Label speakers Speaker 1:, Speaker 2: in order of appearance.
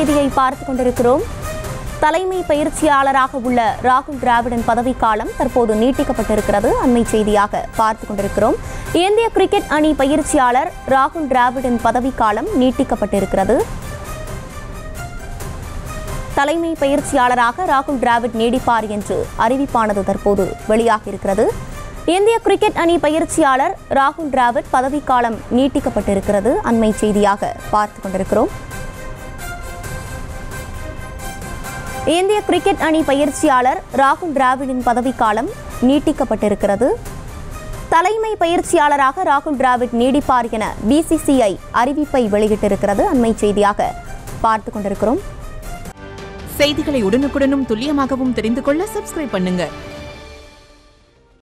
Speaker 1: செய்தியை பார்த்துக் கொண்டிருக்கிறோம் தலைமை பயிற்சியாளராக உள்ள ராகுல் டிராவிடின் பதவிக்காலம் தற்போது நீட்டிக்கப்பட்டிருக்கிறது அண்மை செய்தியாக பார்த்துக் கொண்டிருக்கிறோம் இந்திய கிரிக்கெட் அணி பயிற்சியாளர் ராகுல் டிராவிடின் பதவிக்காலம் நீட்டிக்கப்பட்டிருக்கிறது தலைமை பயிற்சியாளராக ராகுல் டிராவிட் நீடிப்பார் என்று அறிவிப்பானது தற்போது வெளியாகியிருக்கிறது இந்திய கிரிக்கெட் அணி பயிற்சியாளர் ராகுல் டிராவிட் பதவிக்காலம் நீட்டிக்கப்பட்டிருக்கிறது அண்மை செய்தியாக பார்த்துக் கொண்டிருக்கிறோம் இந்திய கிரிக்கெட் அணி பயிற்சியாளர் ராகுல் டிராவிடின் பதவிக்காலம் நீட்டிக்கப்பட்டிருக்கிறது தலைமை பயிற்சியாளராக ராகுல் டிராவிட் நீடிப்பார் என பிசிசிஐ அறிவிப்பை வெளியிட்டிருக்கிறது அண்மை செய்தியாக பார்த்துக் கொண்டிருக்கிறோம்
Speaker 2: செய்திகளை உடனுக்குடனும் துல்லியமாகவும் தெரிந்து கொள்ள சப்ஸ்கிரைப் பண்ணுங்க